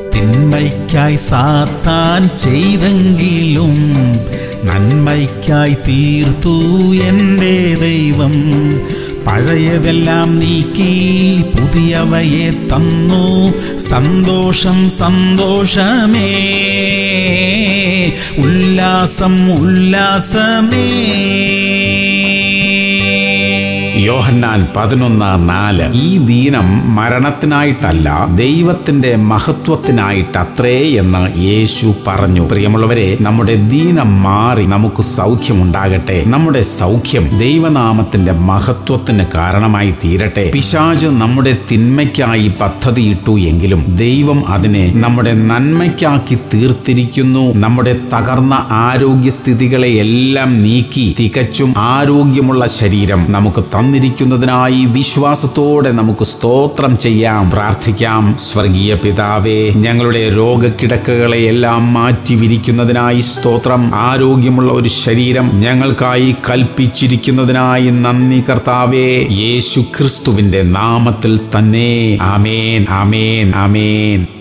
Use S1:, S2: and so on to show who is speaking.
S1: തിന്മയ്ക്കായി സാത്താൻ ചെയ്തെങ്കിലും നന്മയ്ക്കായി തീർത്തു എൻ്റെ ദൈവം പഴയതെല്ലാം നീക്കി പുതിയവയെ തന്നു സന്തോഷം സന്തോഷമേ ഉല്ലാസം ഉല്ലാസമേ
S2: യോഹന്നാൻ പതിനൊന്ന് നാല് ഈ ദീനം മരണത്തിനായിട്ടല്ല ദൈവത്തിന്റെ മഹത്വത്തിനായിട്ടത്രേ എന്ന് യേശു പറഞ്ഞു പ്രിയമുള്ളവരെ നമ്മുടെ ദീനം മാറി നമുക്ക് സൗഖ്യമുണ്ടാകട്ടെ നമ്മുടെ സൗഖ്യം ദൈവനാമത്തിന്റെ മഹത്വത്തിന് കാരണമായി തീരട്ടെ പിശാജ് നമ്മുടെ തിന്മയ്ക്കായി പദ്ധതിയിട്ടു എങ്കിലും ദൈവം അതിനെ നമ്മുടെ നന്മയ്ക്കാക്കി തീർത്തിരിക്കുന്നു നമ്മുടെ തകർന്ന ആരോഗ്യസ്ഥിതികളെ എല്ലാം നീക്കി തികച്ചും ആരോഗ്യമുള്ള ശരീരം നമുക്ക് തന്നിരിക്കുന്നതിനായി വിശ്വാസത്തോടെ നമുക്ക് സ്തോത്രം ചെയ്യാം പ്രാർത്ഥിക്കാം സ്വർഗീയ പിതാവേ ഞങ്ങളുടെ രോഗക്കിടക്കകളെ എല്ലാം മാറ്റി വിരിക്കുന്നതിനായി സ്തോത്രം ആരോഗ്യമുള്ള ഒരു ശരീരം ഞങ്ങൾക്കായി കൽപ്പിച്ചിരിക്കുന്നതിനായി നന്ദി കർത്താവേ യേശു ക്രിസ്തുവിന്റെ നാമത്തിൽ തന്നെ ആമേൻ ആമേൻ ആമേൻ